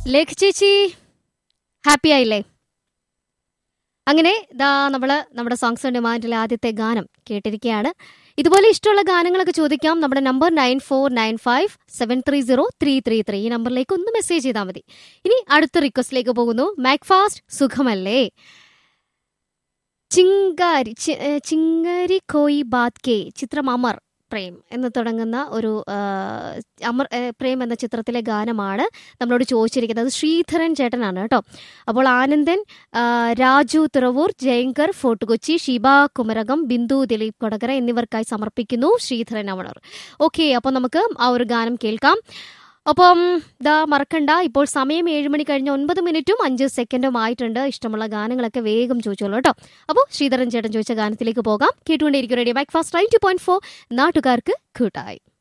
ലേഖ ചേച്ചി ഹാപ്പി ആയില്ലേ അങ്ങനെ ദാ നമ്മള് നമ്മുടെ സോങ്സ് ഓൺ ഡിമാൻഡിലെ ആദ്യത്തെ ഗാനം കേട്ടിരിക്കുകയാണ് ഇതുപോലെ ഇഷ്ടമുള്ള ഗാനങ്ങളൊക്കെ ചോദിക്കാം നമ്മുടെ number nine four nine five seven three zero three three three ഈ നമ്പറിലേക്ക് ഒന്ന് മെസ്സേജ് ചെയ്താൽ മതി ഇനി അടുത്ത റിക്വസ്റ്റിലേക്ക് പോകുന്നു മാക്ഫാസ്റ്റ് സുഖമല്ലേ ചിങ്കാരി ചി- ഏ, ചിങ്ങരി കോയി ബാത് കെ ചിത്രം അമർ പ്രേം എന്ന് തുടങ്ങുന്ന ഒരു ആ, അമർ ഏ, പ്രേം എന്ന ചിത്രത്തിലെ ഗാനമാണ് നമ്മളോട് ചോദിച്ചിരിക്കുന്നത് ശ്രീധരൻ ചേട്ടനാണ് കേട്ടോ അപ്പോൾ ആനന്ദൻ ആ, രാജു തുറവൂർ ജയങ്കർ ഫോർട്ട് കൊച്ചി ഷീബ കുമരകം ബിന്ദു ദിലീപ് കൊടകര എന്നിവർക്കായി സമർപ്പിക്കുന്നു ശ്രീധരൻ അവണർ ഓക്കെ അപ്പോൾ നമുക്ക് ആ ഒരു ഗാനം കേൾക്കാം അപ്പം ഇതാ മറക്കണ്ട ഇപ്പോൾ സമയം ഏഴ് മണി കഴിഞ്ഞ് ഒൻപത് മിനിറ്റും അഞ്ച് സെക്കൻഡും ആയിട്ടുണ്ട് ഇഷ്ടമുള്ള ഗാനങ്ങളൊക്കെ വേഗം ചോദിച്ചോളൂ കേട്ടോ അപ്പോൾ ശ്രീധരൻ ചേട്ടൻ ചോദിച്ച ഗാനത്തിലേക്ക് പോകാം കേട്ടുകൊണ്ടേയിരിക്കും റേഡിയോ ബാക്ക് ഫാസ്റ്റ് നയൻ ടു പോയിന്റ് ഫോർ നാട്ടുകാർക്ക് കൂട്ടായി